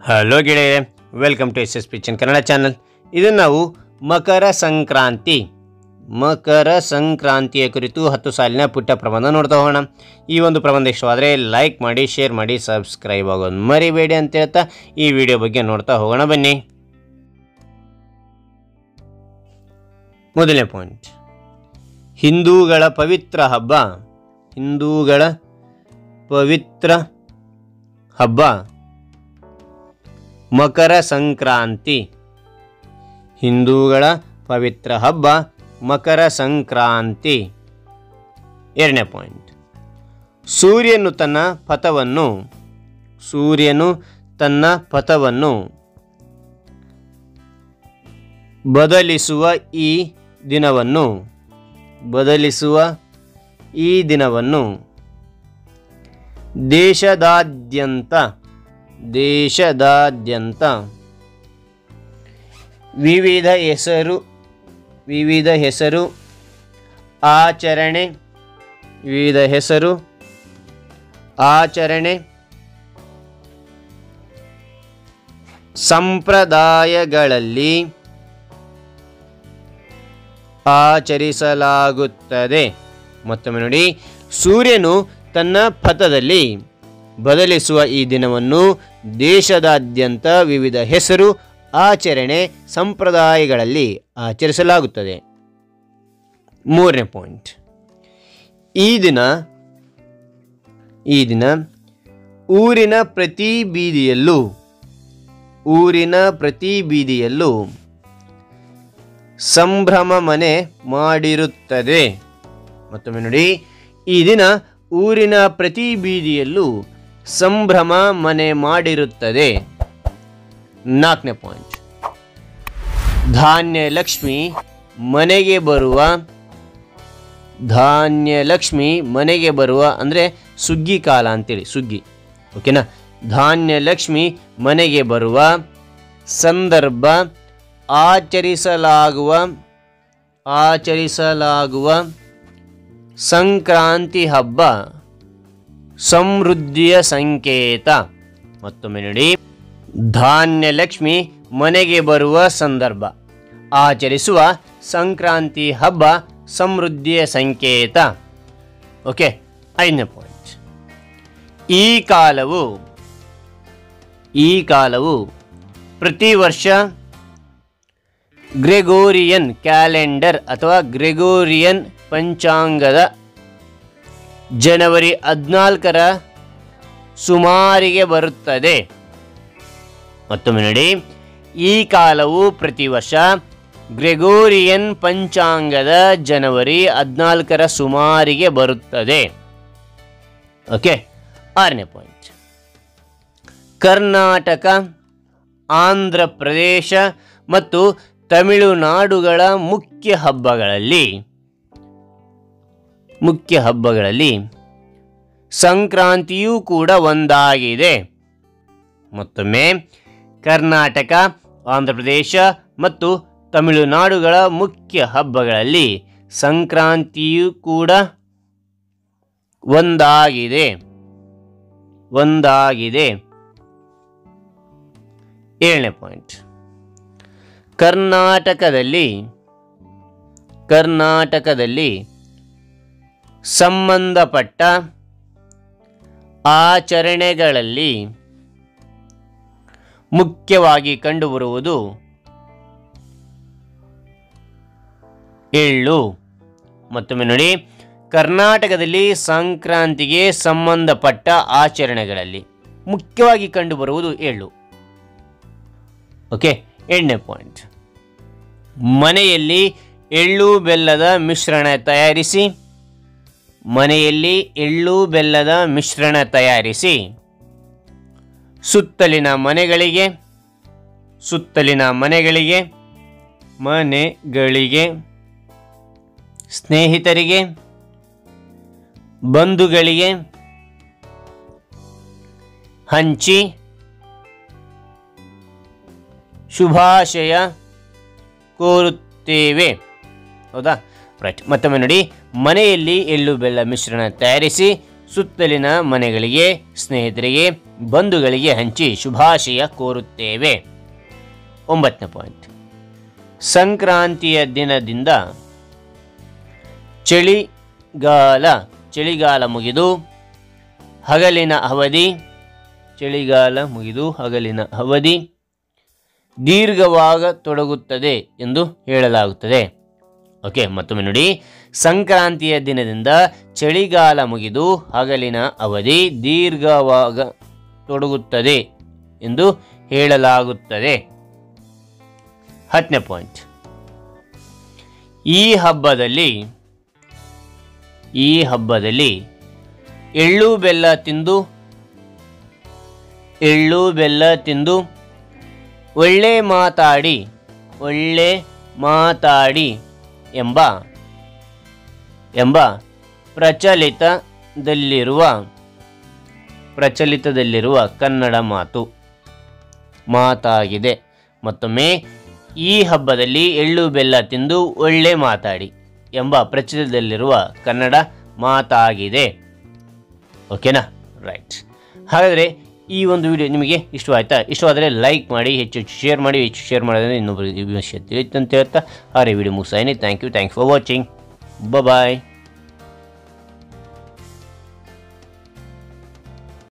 hello ಗೆಳೆಯರೆ welcome to S S ಪಿಚನ್ Kannada channel ಇದು ನಾವು ಮಕರ ಸಂಕ್ರಾಂತಿ ಮಕರ ಸಂಕ್ರಾಂತಿಯ ಕುರಿತು ಹತ್ತು ಸಾಲಿನ ಪುಟ್ಟ ಪ್ರಬಂಧ ನೋಡ್ತಾ ಹೋಗೋಣ ಈ ಒಂದು ಪ್ರಬಂಧ ಇಷ್ಟವಾದರೆ ಲೈಕ್ ಮಾಡಿ ಶೇರ್ ಮಾಡಿ ಸಬ್ಸ್ಕ್ರೈಬ್ ಆಗೋದು ಮರಿಬೇಡಿ ಅಂತ ಹೇಳ್ತಾ ಈ ವಿಡಿಯೋ ಬಗ್ಗೆ ನೋಡ್ತಾ ಹೋಗೋಣ ಬನ್ನಿ ಮೊದಲನೇ ಪಾಯಿಂಟ್ ಹಿಂದೂಗಳ ಪವಿತ್ರ ಹಬ್ಬ ಹಿಂದೂಗಳ ಪವಿತ್ರ ಹಬ್ಬ ಮಕರ ಸಂಕ್ರಾಂತಿ ಹಿಂದೂಗಳ ಪವಿತ್ರ ಹಬ್ಬ ಮಕರ ಸಂಕ್ರಾಂತಿ ಎರಡನೇ ಪಾಯಿಂಟ್ ಸೂರ್ಯನು ತನ್ನ ಪಥವನ್ನು ಸೂರ್ಯನು ತನ್ನ ಪಥವನ್ನು ಬದಲಿಸುವ ಈ ದಿನವನ್ನು ಬದಲಿಸುವ ಈ ದಿನವನ್ನು ದೇಶದಾದ್ಯಂತ ದೇಶದಾದ್ಯಂತ ವಿವಿಧ ಹೆಸರು ವಿವಿಧ ಹೆಸರು ಆಚರಣೆ ವಿವಿಧ ಹೆಸರು ಆಚರಣೆ ಸಂಪ್ರದಾಯಗಳಲ್ಲಿ ಆಚರಿಸಲಾಗುತ್ತದೆ ಮತ್ತೊಮ್ಮೆ ನೋಡಿ ಸೂರ್ಯನು ತನ್ನ ಪಥದಲ್ಲಿ ಬದಲಿಸುವ ಈ ದಿನವನ್ನು ದೇಶದಾದ್ಯಂತ ವಿವಿಧ ಹೆಸರು ಆಚರಣೆ ಸಂಪ್ರದಾಯಗಳಲ್ಲಿ ಆಚರಿಸಲಾಗುತ್ತದೆ ಮೂರನೇ ಪಾಯಿಂಟ್ ಈ ದಿನ ಈ ದಿನ ಊರಿನ ಪ್ರತಿ ಬೀದಿಯಲ್ಲೂ ಊರಿನ ಪ್ರತಿ ಬೀದಿಯಲ್ಲೂ ಸಂಭ್ರಮ ಮನೆ ಮಾಡಿರುತ್ತದೆ ಮತ್ತೊಮ್ಮೆ ನೋಡಿ ಈ ದಿನ ಊರಿನ ಪ್ರತಿ ಬೀದಿಯಲ್ಲೂ ಸಂಭ್ರಮ ಮನೆ ಮಾಡಿರುತ್ತದೆ ನಾಲ್ಕನೇ ಪಾಯಿಂಟ್ ಧಾನ್ಯ ಲಕ್ಷ್ಮಿ ಮನೆಗೆ ಬರುವ ಧಾನ್ಯ ಲಕ್ಷ್ಮಿ ಮನೆಗೆ ಬರುವ ಅಂದರೆ ಸುಗ್ಗಿ ಕಾಲ ಅಂತೇಳಿ ಸುಗ್ಗಿ ಓಕೆನಾ ಧಾನ್ಯ ಲಕ್ಷ್ಮಿ ಮನೆಗೆ ಬರುವ ಸಂದರ್ಭ ಆಚರಿಸಲಾಗುವ ಆಚರಿಸಲಾಗುವ ಸಂಕ್ರಾಂತಿ ಹಬ್ಬ ಸಮೃದ್ಧಿಯ ಸಂಕೇತ ಮತ್ತೊಮ್ಮೆ ನೋಡಿ ಧಾನ್ಯ ಲಕ್ಷ್ಮಿ ಮನೆಗೆ ಬರುವ ಸಂದರ್ಭ ಆಚರಿಸುವ ಸಂಕ್ರಾಂತಿ ಹಬ್ಬ ಸಮೃದ್ಧಿಯ ಸಂಕೇತ ಓಕೆ ಐದನೇ ಪಾಯಿಂಟ್ ಈ ಕಾಲವು ಈ ಕಾಲವು ಪ್ರತಿ ವರ್ಷ ಗ್ರೆಗೋರಿಯನ್ ಕ್ಯಾಲೆಂಡರ್ ಅಥವಾ ಗ್ರೆಗೋರಿಯನ್ ಪಂಚಾಂಗದ ಜನವರಿ ಹದಿನಾಲ್ಕರ ಸುಮಾರಿಗೆ ಬರುತ್ತದೆ ಮತ್ತೊಮ್ಮೆ ನೋಡಿ ಈ ಕಾಲವು ಪ್ರತಿ ವರ್ಷ ಗ್ರೆಗೋರಿಯನ್ ಪಂಚಾಂಗದ ಜನವರಿ ಹದಿನಾಲ್ಕರ ಸುಮಾರಿಗೆ ಬರುತ್ತದೆ ಓಕೆ ಆರನೇ ಪಾಯಿಂಟ್ ಕರ್ನಾಟಕ ಆಂಧ್ರ ಪ್ರದೇಶ ಮತ್ತು ತಮಿಳುನಾಡುಗಳ ಮುಖ್ಯ ಹಬ್ಬಗಳಲ್ಲಿ ಮುಖ್ಯ ಹಬ್ಬಗಳಲ್ಲಿ ಸಂಕ್ರಾಂತಿಯೂ ಕೂಡ ಒಂದಾಗಿದೆ ಮತ್ತೊಮ್ಮೆ ಕರ್ನಾಟಕ ಆಂಧ್ರ ಪ್ರದೇಶ ಮತ್ತು ತಮಿಳುನಾಡುಗಳ ಮುಖ್ಯ ಹಬ್ಬಗಳಲ್ಲಿ ಸಂಕ್ರಾಂತಿಯೂ ಕೂಡ ಒಂದಾಗಿದೆ ಒಂದಾಗಿದೆ ಏಳನೇ ಪಾಯಿಂಟ್ ಕರ್ನಾಟಕದಲ್ಲಿ ಕರ್ನಾಟಕದಲ್ಲಿ ಸಂಬಂಧಪಟ್ಟ ಆಚರಣೆಗಳಲ್ಲಿ ಮುಖ್ಯವಾಗಿ ಕಂಡುಬರುವುದು ಎಳ್ಳು ಮತ್ತೊಮ್ಮೆ ನೋಡಿ ಕರ್ನಾಟಕದಲ್ಲಿ ಸಂಕ್ರಾಂತಿಗೆ ಸಂಬಂಧಪಟ್ಟ ಆಚರಣೆಗಳಲ್ಲಿ ಮುಖ್ಯವಾಗಿ ಕಂಡುಬರುವುದು ಎಳ್ಳು ಓಕೆ ಎಂಟನೇ ಪಾಯಿಂಟ್ ಮನೆಯಲ್ಲಿ ಎಳ್ಳು ಬೆಲ್ಲದ ಮಿಶ್ರಣ ತಯಾರಿಸಿ ಮನೆಯಲ್ಲಿ ಎಳ್ಳು ಬೆಲ್ಲದ ಮಿಶ್ರಣ ತಯಾರಿಸಿ ಸುತ್ತಲಿನ ಮನೆಗಳಿಗೆ ಸುತ್ತಲಿನ ಮನೆಗಳಿಗೆ ಮನೆಗಳಿಗೆ ಸ್ನೇಹಿತರಿಗೆ ಬಂಧುಗಳಿಗೆ ಹಂಚಿ ಶುಭಾಶಯ ಕೋರುತ್ತೇವೆ ಹೌದಾ ರೈಟ್ ಮತ್ತೊಮ್ಮೆ ನೋಡಿ ಮನೆಯಲ್ಲಿ ಎಳ್ಳು ಬೆಲ್ಲ ಮಿಶ್ರಣ ತಯಾರಿಸಿ ಸುತ್ತಲಿನ ಮನೆಗಳಿಗೆ ಸ್ನೇಹಿತರಿಗೆ ಬಂಧುಗಳಿಗೆ ಹಂಚಿ ಶುಭಾಶಯ ಕೋರುತ್ತೇವೆ ಒಂಬತ್ತನೇ ಪಾಯಿಂಟ್ ಸಂಕ್ರಾಂತಿಯ ದಿನದಿಂದ ಚಳಿಗಾಲ ಚಳಿಗಾಲ ಮುಗಿದು ಹಗಲಿನ ಅವಧಿ ಚಳಿಗಾಲ ಮುಗಿದು ಹಗಲಿನ ಅವಧಿ ದೀರ್ಘವಾಗತೊಡಗುತ್ತದೆ ಎಂದು ಹೇಳಲಾಗುತ್ತದೆ ಓಕೆ ಮತ್ತೊಮ್ಮೆ ನೋಡಿ ಸಂಕ್ರಾಂತಿಯ ದಿನದಿಂದ ಚಳಿಗಾಲ ಮುಗಿದು ಹಗಲಿನ ಅವಧಿ ದೀರ್ಘವಾಗ ತೊಡಗುತ್ತದೆ ಎಂದು ಹೇಳಲಾಗುತ್ತದೆ ಹತ್ತನೇ ಪಾಯಿಂಟ್ ಈ ಹಬ್ಬದಲ್ಲಿ ಈ ಹಬ್ಬದಲ್ಲಿ ಎಳ್ಳು ಬೆಲ್ಲ ತಿಂದು ಎಳ್ಳು ಬೆಲ್ಲ ತಿಂದು ಒಳ್ಳೆ ಮಾತಾಡಿ ಒಳ್ಳೆ ಮಾತಾಡಿ ಎಂಬ ಎಂಬ ಪ್ರಚಲಿತದಲ್ಲಿರುವ ಪ್ರಚಲಿತದಲ್ಲಿರುವ ಕನ್ನಡ ಮಾತು ಮಾತಾಗಿದೆ ಮತ್ತೊಮ್ಮೆ ಈ ಹಬ್ಬದಲ್ಲಿ ಎಳ್ಳು ಬೆಲ್ಲ ತಿಂದು ಒಳ್ಳೆ ಮಾತಾಡಿ ಎಂಬ ಪ್ರಚಲಿತದಲ್ಲಿರುವ ಕನ್ನಡ ಮಾತಾಗಿದೆ ಓಕೆನಾ ರೈಟ್ ಹಾಗಾದರೆ ಈ ಒಂದು ವಿಡಿಯೋ ನಿಮಗೆ ಇಷ್ಟವಾಯ್ತಾ ಇಷ್ಟವಾದರೆ ಲೈಕ್ ಮಾಡಿ ಹೆಚ್ಚು ಹೆಚ್ಚು ಶೇರ್ ಮಾಡಿ ಹೆಚ್ಚು ಶೇರ್ ಮಾಡೋದ್ರಿಂದ ಇನ್ನೊಬ್ಬರಿಗೆ ಈ ವಿಷಯ ತಿಳಿಯುತ್ತೆ ಅಂತ ಹೇಳ್ತಾ ಹಾಗೆ ವಿಡಿಯೋ ಮುಗಿಸಾಯಿನಿ thank you thank for watching bye